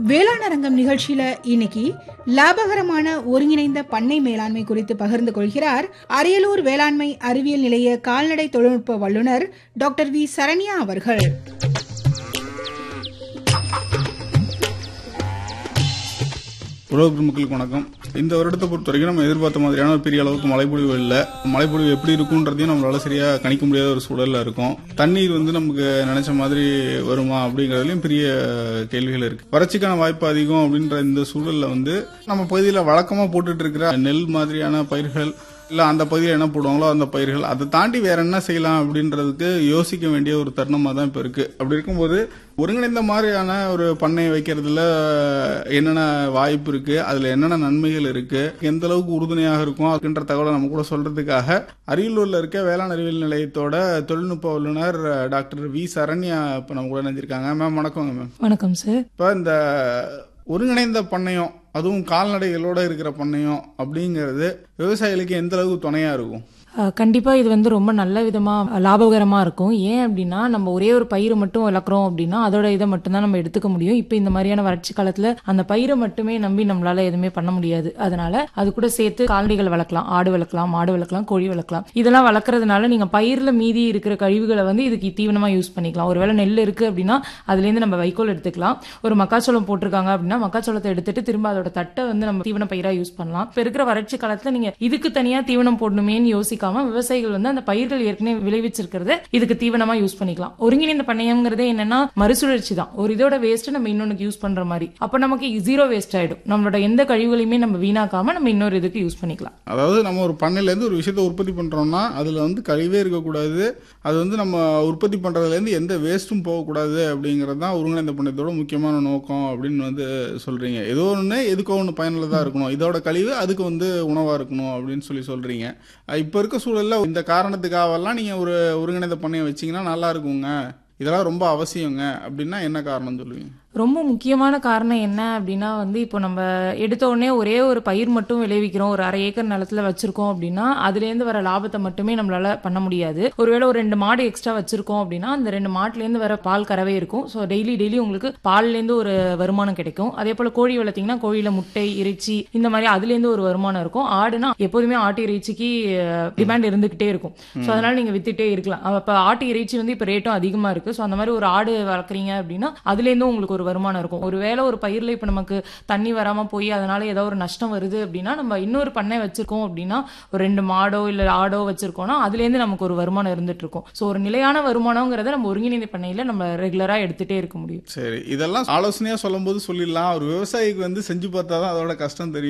வேளாண் அரங்கம் நிகழ்ச்சியில இன்னைக்கு லாபகரமான ஒருங்கிணைந்த பண்ணை மேலாண்மை குறித்து பகிர்ந்து கொள்கிறார் அரியலூர் வேளாண்மை அறிவியல் நிலைய கால்நடை தொழில்நுட்ப வல்லுநர் டாக்டர் வி சரண்யா அவர்கள் உலக மக்களுக்கு வணக்கம் இந்த வருடத்தை பொறுத்த வரைக்கும் நம்ம எதிர்பார்த்த மாதிரியான ஒரு பெரிய அளவுக்கு மழைப்பொழிவு இல்லை மழைப்பொழிவு எப்படி இருக்குன்றதையும் நம்மளால சரியா கணிக்க முடியாத ஒரு சூழல்ல இருக்கும் தண்ணீர் வந்து நமக்கு நினைச்ச மாதிரி வருமா அப்படிங்கறதுலயும் பெரிய கேள்விகள் இருக்கு வறட்சிக்கான வாய்ப்பு அதிகம் அப்படின்ற இந்த சூழல்ல வந்து நம்ம பகுதியில் வழக்கமா போட்டுட்டு இருக்கிற நெல் மாதிரியான பயிர்கள் இல்ல அந்த பகுதியில் என்ன போடுவாங்களோ அந்த பயிர்கள் அதை தாண்டி வேற என்ன செய்யலாம் அப்படின்றதுக்கு யோசிக்க வேண்டிய ஒரு தருணமா தான் இப்ப இருக்கு அப்படி இருக்கும்போது ஒருங்கிணைந்த மாதிரியான ஒரு பண்ணை வைக்கிறதுல என்னென்ன வாய்ப்பு இருக்கு அதுல என்னென்ன நன்மைகள் இருக்கு எந்த அளவுக்கு உறுதுணையாக இருக்கும் அப்படின்ற தகவலை நம்ம கூட சொல்றதுக்காக அரியலூர்ல இருக்க வேளாண் அறிவியல் நிலையத்தோட தொழில்நுட்ப வல்லுநர் டாக்டர் வி சரண்யா இப்ப நம்ம கூட நினைஞ்சிருக்காங்க மேம் வணக்கங்க மேம் வணக்கம் சார் இப்ப இந்த ஒருங்கிணைந்த பண்ணையம் அதுவும் கால்நடைகளோட இருக்கிற பண்ணையம் அப்படிங்கிறது விவசாயிகளுக்கு எந்த அளவுக்கு துணையா இருக்கும் அஹ், கண்டிப்பா இது வந்து ரொம்ப நல்ல விதமா லாபகரமா இருக்கும் ஏன் அப்படின்னா நம்ம ஒரே ஒரு பயிரை மட்டும் வளர்க்குறோம் அப்படின்னா அதோட இதை மட்டும்தான் நம்ம எடுத்துக்க முடியும் இப்போ இந்த மாதிரியான வறட்சி காலத்துல அந்த பயிரை மட்டுமே நம்பி நம்மளால எதுவுமே பண்ண முடியாது அதனால அது கூட சேர்த்து கால்நடைகள் வளர்க்கலாம் ஆடு வளர்க்கலாம் மாடு வளர்க்கலாம் கோழி வளர்க்கலாம் இதெல்லாம் வளர்க்கறதுனால நீங்க பயிர்ல மீதி இருக்கிற கழிவுகளை வந்து இதுக்கு தீவனமா யூஸ் பண்ணிக்கலாம் ஒருவேளை நெல் இருக்கு அப்படின்னா அதுல இருந்து நம்ம வைக்கோல் எடுத்துக்கலாம் ஒரு மக்காச்சோளம் போட்டிருக்காங்க அப்படின்னா மக்காச்சோளத்தை எடுத்துட்டு திரும்ப அதோட தட்டை வந்து நம்ம தீவன பயிரா யூஸ் பண்ணலாம் இப்ப இருக்கிற வறட்சி காலத்துல நீங்க இதுக்கு தனியா தீவனம் போடணுமேன்னு யோசிக்காம விவசாயிகள் வந்து அந்த பயிர்கள் ஏற்கனவே விளைவிச்சிருக்கிறத இதுக்கு தீவனமா யூஸ் பண்ணிக்கலாம் ஒருங்கிணைந்த பண்ணையம்ங்கிறதே என்னன்னா மறுசுழற்சி தான் ஒரு இதோட வேஸ்ட் நம்ம இன்னொன்னுக்கு யூஸ் பண்ற மாதிரி அப்ப நமக்கு ஜீரோ வேஸ்ட் ஆயிடும் நம்மளோட எந்த கழிவுகளையுமே நம்ம வீணாக்காம நம்ம இன்னொரு இதுக்கு யூஸ் பண்ணிக்கலாம் அதாவது நம்ம ஒரு பண்ணையில இருந்து ஒரு விஷயத்தை உற்பத்தி பண்றோம்னா அதுல வந்து கழிவே இருக்கக்கூடாது அது வந்து நம்ம உற்பத்தி பண்றதுல இருந்து எந்த வேஸ்ட்டும் போகக்கூடாது அப்படிங்கிறது தான் ஒருங்கிணைந்த பண்ணையத்தோட முக்கியமான நோக்கம் அப்படின்னு வந்து சொல்றீங்க ஏதோ ஒன்று எதுக்கோ ஒன்று பயனுள்ளதா இருக்கணும் இதோட கழிவு அதுக்கு வந்து உணவா இருக்கணும் அப்படின்னு சொல்லி சொல்றீங்க அஹ் இப்ப இருக்க சூழல்ல இந்த காரணத்துக்காகலாம் நீங்க ஒரு ஒருங்கிணைந்த பண்ணையம் வச்சீங்கன்னா நல்லா இருக்குங்க இதெல்லாம் ரொம்ப அவசியங்க அப்படின்னா என்ன காரணம் சொல்லுவீங்க ரொம்ப முக்கியமான காரணம் என்ன அப்படின்னா வந்து இப்போ நம்ம எடுத்த உடனே ஒரே ஒரு பயிர் மட்டும் விளைவிக்கிறோம் ஒரு அரை ஏக்கர் நிலத்துல வச்சிருக்கோம் அப்படின்னா அதுல இருந்து வர லாபத்தை மட்டுமே நம்மளால பண்ண முடியாது ஒருவேளை ஒரு ரெண்டு மாடு எக்ஸ்ட்ரா வச்சிருக்கோம் அப்படின்னா அந்த ரெண்டு மாட்டுல இருந்து வர பால் கறவை இருக்கும் ஸோ டெய்லி டெய்லி உங்களுக்கு பால்ல இருந்து ஒரு வருமானம் கிடைக்கும் அதே போல கோழி வளர்த்தீங்கன்னா கோழியில முட்டை இறைச்சி இந்த மாதிரி அதுல இருந்து ஒரு வருமானம் இருக்கும் ஆடுனா எப்போதுமே ஆட்டு இறைச்சிக்கு டிமாண்ட் இருந்துகிட்டே இருக்கும் ஸோ அதனால நீங்க வித்துட்டே இருக்கலாம் அப்ப ஆட்டு இறைச்சி வந்து இப்ப ரேட்டும் அதிகமா இருக்கு ஸோ அந்த மாதிரி ஒரு ஆடு வளர்க்குறீங்க அப்படின்னா அதுல இருந்து உங்களுக்கு ஒரு வருமானம் இருக்கும் ஒருவேளை ஒரு பயிர்ல இப்ப நமக்கு தண்ணி வராம போய் அதனால ஏதோ ஒரு நஷ்டம் வருது அப்படின்னா நம்ம இன்னொரு பண்ணை வச்சிருக்கோம் அப்படின்னா ஒரு ரெண்டு மாடோ இல்ல ஆடோ வச்சிருக்கோம்னா அதுல இருந்து நமக்கு ஒரு வருமானம் இருந்துட்டு இருக்கும் ஸோ ஒரு நிலையான வருமானங்கிறத நம்ம ஒருங்கிணைந்த பண்ணையில நம்ம ரெகுலரா எடுத்துட்டே இருக்க முடியும் சரி இதெல்லாம் ஆலோசனையா சொல்லும்போது சொல்லிடலாம் ஒரு விவசாயிக்கு வந்து செஞ்சு பார்த்தா தான் அதோட கஷ்டம் தெரியும்